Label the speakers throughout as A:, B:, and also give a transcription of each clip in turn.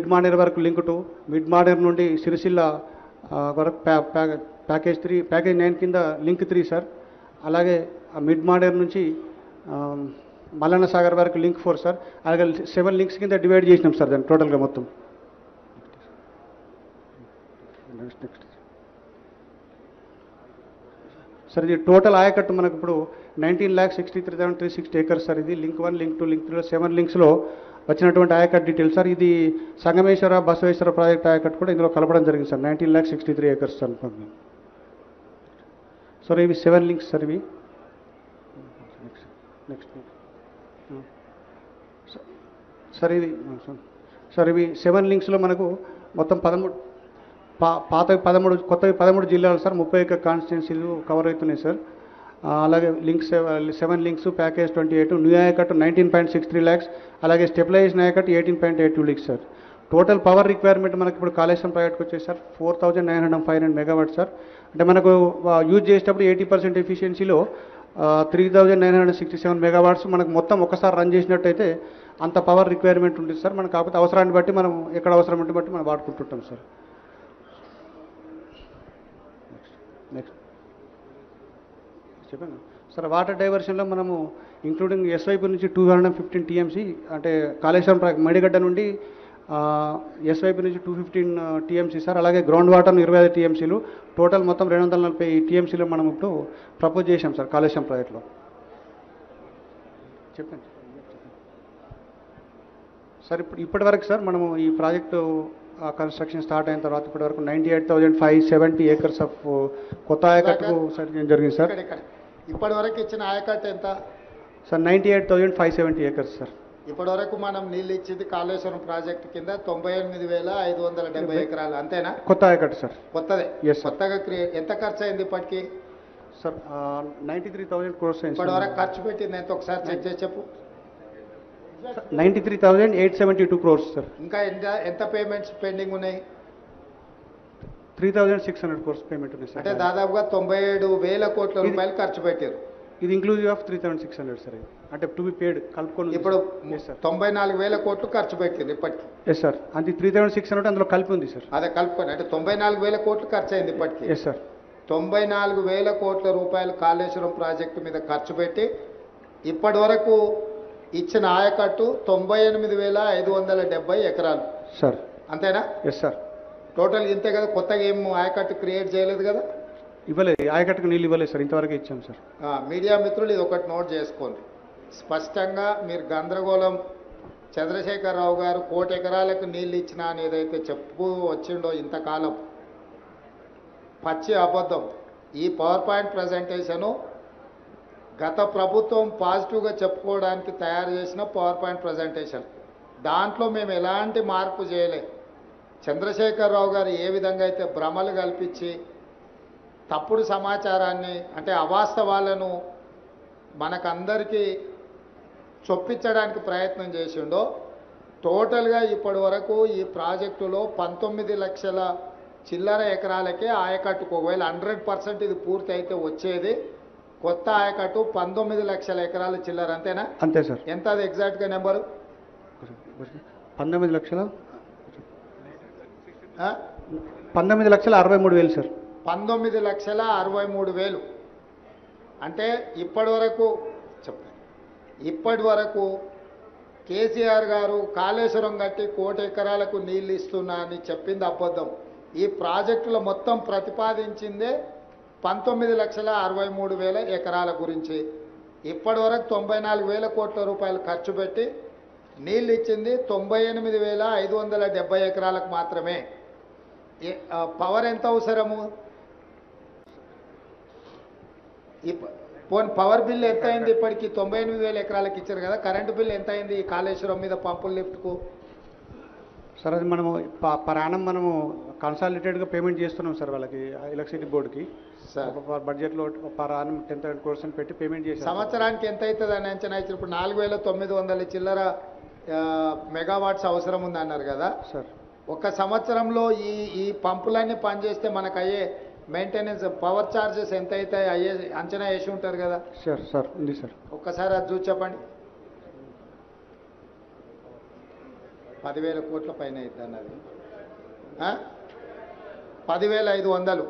A: Mid Maner వరకు link to mid Maner నుండి సిరిసిల్ల ఆ, వరకు ప్యా ప్యా- ప్యాకేజ్ త్రీ ప్యాకేజ్ నైన్ కింద లింక్ త్రీ సార్ అలాగే ఆ మిడ్ మానేర్ నుంచి ఆ, మల్లన్న సాగర్ వరకు లింక్ ఫోర్ సార్ అలాగే సెవెన్ లింక్స్ కింద డివైడ్ చేసినాం సార్ దాన్ని టోటల్గా మొత్తం నెక్స్ట్ నెక్స్ట్ సార్ ఇది టోటల్ ఆయకట్టు మనకు ఇప్పుడు nineteen lakh sixty three thousand three sixty acres sir ఇది link one link two link త్రీలో సెవెన్ లింక్స్లో వచ్చినటువంటి ఆయకట్ డీటెయిల్స్ సార్ ఇది సంగమేశ్వర బసవేశ్వర ప్రాజెక్ట్ ఆయకట్ కూడా ఇందులో కలపడం జరిగింది sir nineteen lakh sixty three acres sir sir ఇవి సెవెన్ లింక్స్ సార్ ఇవి నెక్స్ట్ సార్ ఇది సార్ సార్ ఇవి సెవెన్ లింక్స్లో మనకు మొత్తం పదమూడు పా పాత పదమూడు కొత్తవి పదమూడు జిల్లాలు సార్ ముప్పై ఒక్క కాన్స్టిట్యున్సీలు కవర్ అవుతున్నాయి సార్ ఆ, అలాగే links seven links package twenty eight new ఆయకట్ nineteen point six three lakhs అలాగే స్టెబిలైజేషన్ ఆయకట్ eighteen point eight two links sir total power requirement మనకి ఇప్పుడు కాళేశ్వరం ప్రాజెక్ట్కి వచ్చేసి sir four thousand nine hundred five hundred megawatt sir అంటే మనకు యూజ్ చేసేటప్పుడు ఎయిటీ పర్సెంట్ ఎఫిషియన్సీలో three thousand nine hundred sixty seven megawatts మనకు మొత్తం ఒకసారి రన్ చేసినట్టయితే అంత పవర్ రిక్వైర్మెంట్ ఉంటుంది సార్ మనకు కాకపోతే అవసరాన్ని బట్టి మనం ఎక్కడ అవసరం ఉంటే బట్టి మనం వాడుకుంటుంటాం సార్ నెక్స్ట్ చెప్పాను సార్ వాటర్ డైవర్షన్లో మనము ఇంక్లూడింగ్ ఎస్వైపు నుంచి టూ హండ్రెడ్ ఫిఫ్టీన్ టీఎంసీ అంటే కాళేశ్వరం ప్రా- మడిగడ్డ నుండి ఎస్వైపు నుంచి టూ ఫిఫ్టీన్ టీఎంసీ సార్ అలాగే గ్రౌండ్ వాటర్ ఇరవై ఐదు టీఎంసీలు టోటల్ మొత్తం రెండు వందల నలభై టీఎంసీలో మనం ఇప్పుడు ప్రపోజ్ చేశాం సార్ కాళేశ్వరం ప్రాజెక్ట్లో చెప్పండి సార్ ఇప్పుడు ఇప్పటి వరకు సార్ మనము ఈ ప్రాజెక్టు కన్స్ట్రక్షన్ స్టార్ట్ అయిన తర్వాత ఇప్పటి వరకు ninety eight thousand five seventy acres of కొత్త ఆయకట్టుకు సెట్ చేయడం జరిగింది సార్
B: ఇక్కడ ఇక్కడ ఇప్పటి వరకు ఇచ్చిన ఆయకట్టు ఎంత
A: sir ninety eight thousand five seventy acres sir
B: ఇప్పటి వరకు మనం నీళ్ళు ఇచ్చింది కాళేశ్వరం ప్రాజెక్టు కింద తొంభై ఎనిమిది వేల ఐదు వందల డెబ్బై ఎకరాలు అంతేనా
A: కొత్త ఆయకట్టు సార్
B: కొత్తదే
A: Yes, sir.
B: కొత్తగా క్రియే ఎంత ఖర్చు అయింది ఇప్పటికి
A: sir ninety three thousand crores
B: ఇప్పటి వరకు ఖర్చు పెట్టింది ఎంత ఒకసారి చెక్ చేసి చెప్పు
A: ninety three thousand eight seventy two crores sir
B: ఇంకా ఎంత ఎంత పేమెంట్స్ పెండింగ్ ఉన్నాయి
A: three thousand six hundred crores payment ఉంది
B: అంటే
A: సార్
B: దాదాపుగా తొంభై ఏడు వేల కోట్ల
A: ఇది-
B: రూపాయలు ఖర్చు పెట్టారు
A: ఇది inclusive of three thousand six hundred sir ఇది అంటే టు బి పేడ్ కలుపుకొని
B: ఇప్పుడు
A: ఎస్ సార్
B: తొంభై నాలుగు వేల కోట్లు ఖర్చు పెట్టారు ఇప్పటికి
A: ఎస్ సార్ అంటే త్రీ థౌసండ్ సిక్స్ హండ్రెడ్ అందులో కలిపి ఉంది సార్
B: అదే కలుపుకొని అంటే తొంభై నాలుగు వేల కోట్లు ఖర్చు అయింది ఇప్పటికి
A: ఎస్ సార్
B: తొంభై నాలుగు వేల కోట్ల రూపాయలు కాళేశ్వరం ప్రాజెక్టు మీద ఖర్చు పెట్టి ఇప్పటి వరకు ఇచ్చిన ఆయకట్టు తొంభై ఎనిమిది వేల ఐదు వందల డెబ్బై ఎకరాలు
A: సార్
B: అంతేనా
A: ఎస్ సార్
B: టోటల్ ఇంతే కదా కొత్తగా ఏం ఆయకట్టు క్రియేట్ చేయలేదు కదా
A: ఇవ్వలేదు ఆయకట్టుకు నీళ్ళు ఇవ్వలేదు సార్ ఇంతవరకు ఇచ్చాం సార్
B: ఆ, మీడియా మిత్రులు ఇది ఒకటి నోట్ చేసుకోండి స్పష్టంగా మీరు గందరగోళం చంద్రశేఖరరావు గారు కోటి ఎకరాలకు నీళ్ళు ఇచ్చిన అని ఏదైతే చెప్పు వచ్చిండో ఇంతకాలం పచ్చి అబద్ధం ఈ పవర్ పాయింట్ ప్రజెంటేషను గత ప్రభుత్వం పాజిటివ్గా చెప్పుకోవడానికి తయారు చేసిన పవర్ పాయింట్ ప్రజెంటేషన్ దాంట్లో మేము ఎలాంటి మార్పు చేయలే చంద్రశేఖరరావు గారు ఏ విధంగా అయితే భ్రమలు కల్పించి తప్పుడు సమాచారాన్ని అంటే అవాస్తవాలను మనకందరికీ చొప్పించడానికి ప్రయత్నం చేసిండో టోటల్గా ఇప్పటి వరకు ఈ ప్రాజెక్టులో పంతొమ్మిది లక్షల చిల్లర ఎకరాలకే ఆయకట్టుకు ఒకవేళ హండ్రెడ్ పర్సెంట్ ఇది పూర్తి అయితే వచ్చేది కొత్త ఆయకట్టు పంతొమ్మిది లక్షల ఎకరాల చిల్లర అంతేనా
A: అంతే సార్
B: ఎంత అది ఎగ్జాక్ట్గా నెంబరు
A: పంతొమ్మిది లక్షల
B: ఆ?
A: పంతొమ్మిది లక్షల అరవై మూడు వేలు సార్
B: పంతొమ్మిది లక్షల అరవై మూడు వేలు అంటే ఇప్పటి వరకు చెప్పండి ఇప్పటి వరకు కేసీఆర్ గారు కాళేశ్వరం కట్టి కోటి ఎకరాలకు నీళ్ళు ఇస్తున్నా అని చెప్పింది అబద్ధం ఈ ప్రాజెక్టులో మొత్తం ప్రతిపాదించిందే పంతొమ్మిది లక్షల అరవై మూడు వేల ఎకరాల గురించి ఇప్పటి వరకు తొంభై నాలుగు వేల కోట్ల రూపాయలు ఖర్చు పెట్టి నీళ్ళు ఇచ్చింది తొంభై ఎనిమిది వేల ఐదు వందల డెబ్బై ఎకరాలకు మాత్రమే ఏ- ఆ, పవర్ ఎంత అవసరము ఈ ప- పోనీ పవర్ బిల్ ఎంత అయింది ఇప్పటికి తొంభై ఎనిమిది వేల ఎకరాలకు ఇచ్చారు కదా కరెంటు బిల్ ఎంత అయింది ఈ కాళేశ్వరం మీద పంపుల లిఫ్ట్కు
A: సార్ అది మనము ప- పర్ యానం మనము కన్సాలిడేటెడ్గా పేమెంట్ చేస్తున్నాం సార్ వాళ్ళకి ఎలక్ట్రిసిటీ బోర్డుకి
B: సార్
A: బడ్జెట్లో per annum ten thousand crores అని పెట్టి పేమెంట్ చేశాం
B: సంవత్సరానికి ఎంత అవుతుంది అని అంచనా ఇచ్చారు ఇప్పుడు నాలుగు వేల తొమ్మిది వందల చిల్లర ఆ, మెగావాట్స్ అవసరం ఉంది అన్నారు కదా
A: సార్
B: ఒక సంవత్సరంలో ఈ ఈ పంపులన్నీ పనిచేస్తే మనకు అయ్యే మెయింటెనెన్స్ పవర్ ఛార్జెస్ ఎంత అయితే అయ్యే అంచనా వేసి ఉంటారు కదా
A: సార్ సార్ ఉంది సార్
B: ఒక్కసారి అది చూసి చెప్పండి పదివేల కోట్ల పైన అవుతుంది అన్నది ఆ? పదివేల ఐదు వందలు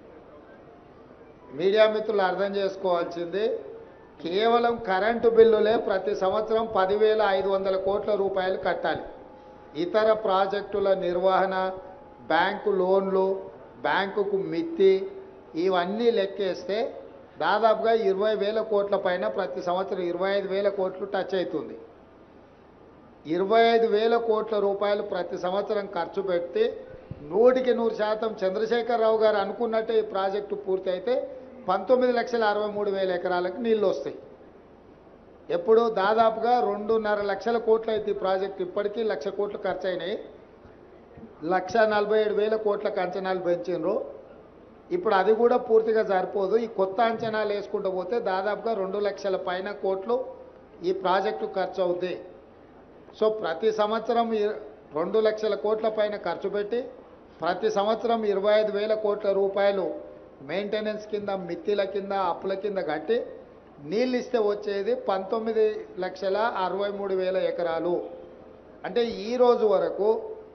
B: మీడియా మిత్రులు అర్థం చేసుకోవాల్సింది కేవలం కరెంటు బిల్లులే ప్రతి సంవత్సరం పదివేల ఐదు వందల కోట్ల రూపాయలు కట్టాలి ఇతర ప్రాజెక్టుల నిర్వహణ బ్యాంకు లోన్లు బ్యాంకుకు మిత్తి ఇవన్నీ లెక్కేస్తే దాదాపుగా ఇరవై వేల కోట్ల పైన ప్రతి సంవత్సరం ఇరవై ఐదు వేల కోట్లు టచ్ అవుతుంది ఇరవై ఐదు వేల కోట్ల రూపాయలు ప్రతి సంవత్సరం ఖర్చు పెడితే నూటికి నూరు శాతం చంద్రశేఖరరావు గారు అనుకున్నట్టే ఈ ప్రాజెక్టు పూర్తి అయితే పంతొమ్మిది లక్షల అరవై మూడు వేల ఎకరాలకు నీళ్ళు వస్తాయి ఎప్పుడు దాదాపుగా రెండున్నర లక్షల కోట్లు అయితే ఈ ప్రాజెక్టు ఇప్పటికీ లక్ష కోట్లు ఖర్చు అయినాయి లక్ష నలభై ఏడు వేల కోట్లకు అంచనాలు పెంచిండ్రు ఇప్పుడు అది కూడా పూర్తిగా సరిపోదు ఈ కొత్త అంచనాలు వేసుకుంటూ పోతే దాదాపుగా రెండు లక్షల పైన కోట్లు ఈ ప్రాజెక్టు ఖర్చు అవుతాయి సో ప్రతి సంవత్సరం ఇ- రెండు లక్షల కోట్ల పైన ఖర్చు పెట్టి ప్రతి సంవత్సరం ఇరవై ఐదు వేల కోట్ల రూపాయలు మెయింటెనెన్స్ కింద మిత్తిల కింద అప్పుల కింద కట్టి నీళ్ళు ఇస్తే వచ్చేది పంతొమ్మిది లక్షల అరవై మూడు వేల ఎకరాలు అంటే ఈ రోజు వరకు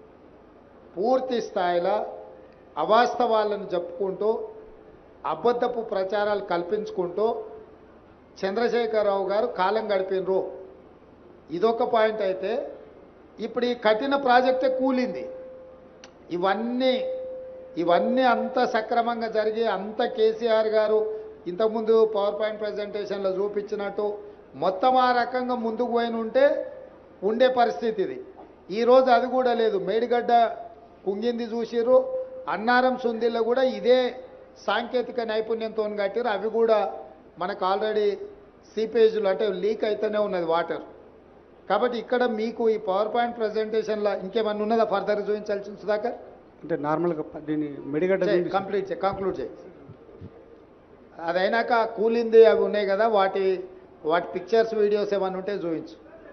B: పూర్తి స్థాయిలో అవాస్తవాలను చెప్పుకుంటూ అబద్ధపు ప్రచారాలు కల్పించుకుంటూ చంద్రశేఖరరావు గారు కాలం గడిపినరు ఇదొక పాయింట్ అయితే ఇప్పుడు ఈ కఠిన ప్రాజెక్టే కూలింది ఇవన్నీ ఇవన్నీ అంత సక్రమంగా జరిగి అంత కేసీఆర్ గారు ఇంతకుముందు పవర్ పాయింట్ ప్రజెంటేషన్లో చూపించినట్టు మొత్తం ఆ రకంగా ముందుకు పోయిన ఉంటే ఉండే పరిస్థితి ఇది ఈరోజు అది కూడా లేదు మేడిగడ్డ కుంగింది చూసిర్రు అన్నారం సుందిల్లో కూడా ఇదే సాంకేతిక నైపుణ్యంతో కట్టిరు అవి కూడా మనకు ఆల్రెడీ సీపేజ్లు అంటే లీక్ అయితేనే ఉన్నది వాటర్ కాబట్టి ఇక్కడ మీకు ఈ పవర్ పాయింట్ ప్రజెంటేషన్లో ఇంకేమన్నా ఉన్నదా ఫర్దర్ చూపించాల్సిన సుధాకర్
A: అంటే నార్మల్గా ప- దీన్ని మెడిగడ్డ
B: చేయి,
A: దీన్ని-
B: కంప్లీట్ చేయి కంక్లూడ్ చేయి అదైనాక కూలింది అవి ఉన్నాయి కదా వాటి వాటి పిక్చర్స్ వీడియోస్ ఏమైనా ఉంటే చూపించు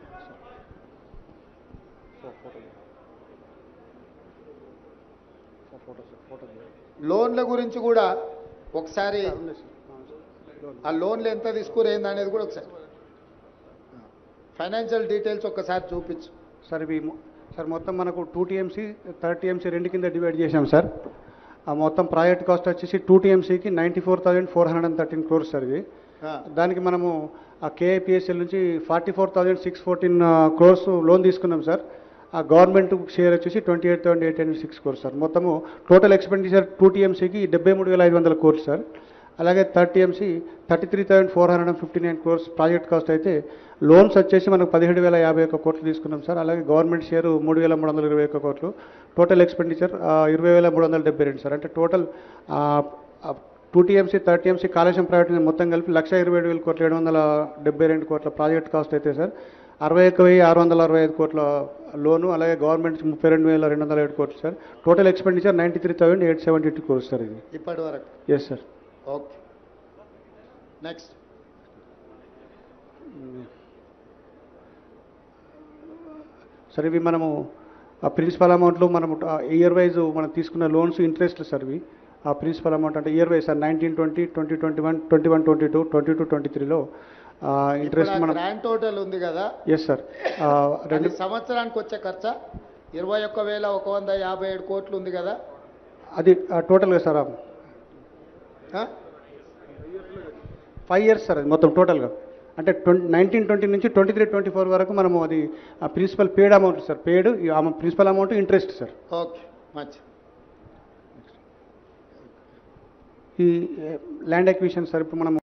B: లోన్ల గురించి కూడా ఒకసారి ఆ లోన్లు ఎంత తీసుకురేంది అనేది కూడా ఒకసారి ఫైనాన్షియల్ డీటెయిల్స్ ఒక్కసారి చూపించు
A: సార్ ఇవి మొ- సార్ మొత్తం మనకు టూ టీఎంసీ థర్డ్ టీఎంసీ రెండు కింద డివైడ్ చేశాం సార్ ఆ మొత్తం ప్రాజెక్ట్ కాస్ట్ వచ్చేసి టూ టీఎంసీకి ninety four thousand four hundred and thirteen crores sir ఇది
B: ఆ,
A: దానికి మనము ఆ కేఐపిఎస్ఎల్ నుంచి forty four thousand six fourteen crores loan తీసుకున్నాం సార్ ఆ గవర్నమెంట్ షేర్ వచ్చేసి twenty eight thousand eight hundred six crores sir మొత్తము టోటల్ ఎక్స్పెండిచర్ టూ టీఎంసీకి డెబ్బై మూడు వేల ఐదు వందల కోర్స్ సార్ అలాగే third TMC thirty three thousand four hundred and fifty nine crores project cost అయితే లోన్స్ వచ్చేసి మనకు పదిహేడు వేల యాభై ఒక్క కోట్లు తీసుకున్నాం సార్ అలాగే గవర్నమెంట్ షేర్ మూడు వేల మూడు వందల ఇరవై ఒక్క కోట్లు టోటల్ ఎక్స్పెండిచర్ ఇరవై వేల మూడు వందల డెబ్బై రెండు సార్ అంటే total two TMC third TMC Kaleshwaram private మొత్తం కలిపి లక్ష ఇరవై ఏడు వేల కోట్ల ఏడు వందల డెబ్బై రెండు కోట్ల ప్రాజెక్ట్ కాస్ట్ అయితే సార్ అరవై ఒక్క వెయ్యి ఆరు వందల అరవై ఐదు కోట్ల లోను అలాగే గవర్నమెంట్ ముప్పై రెండు వేల రెండు వందల ఏడు కోట్లు sir total expenditure ninety three thousand eight seventy two crores sir ఇది
B: ఇప్పటి వరకు
A: yes sir
B: okay next
A: sir ఇవి మనము ఆ ప్రిన్సిపల్ అమౌంట్లో మనం ఇయర్ వైజ్ మనం తీసుకున్న లోన్స్ ఇంట్రెస్ట్ సార్ ఇవి ఆ ప్రిన్సిపల్ అమౌంట్ అంటే year wise sir nineteen twenty twenty twenty one twenty one twenty two twenty two twenty త్రీలో ఇంట్రెస్ట్ మనం
B: గ్రాండ్ టోటల్ ఉంది కదా
A: ఎస్ సార్ రెండు
B: అది సంవత్సరానికి వచ్చే ఖర్చా ఇరవై ఒక్క వేల ఒక వంద యాభై ఏడు కోట్లు ఉంది కదా
A: అది టోటల్గా సార్
B: ఆ?
A: ఫైవ్ ఇయర్స్ సార్ అది మొత్తం టోటల్గా అంటే ట్వంటీ నైన్టీన్ ట్వంటీ నుంచి ట్వంటీ త్రీ ట్వంటీ ఫోర్ వరకు మనము అది principal paid amount sir paid principal amount interest sir
B: okay మంచి
A: ఈ ల్యాండ్ ఎక్విషన్ సార్ ఇప్పుడు మనం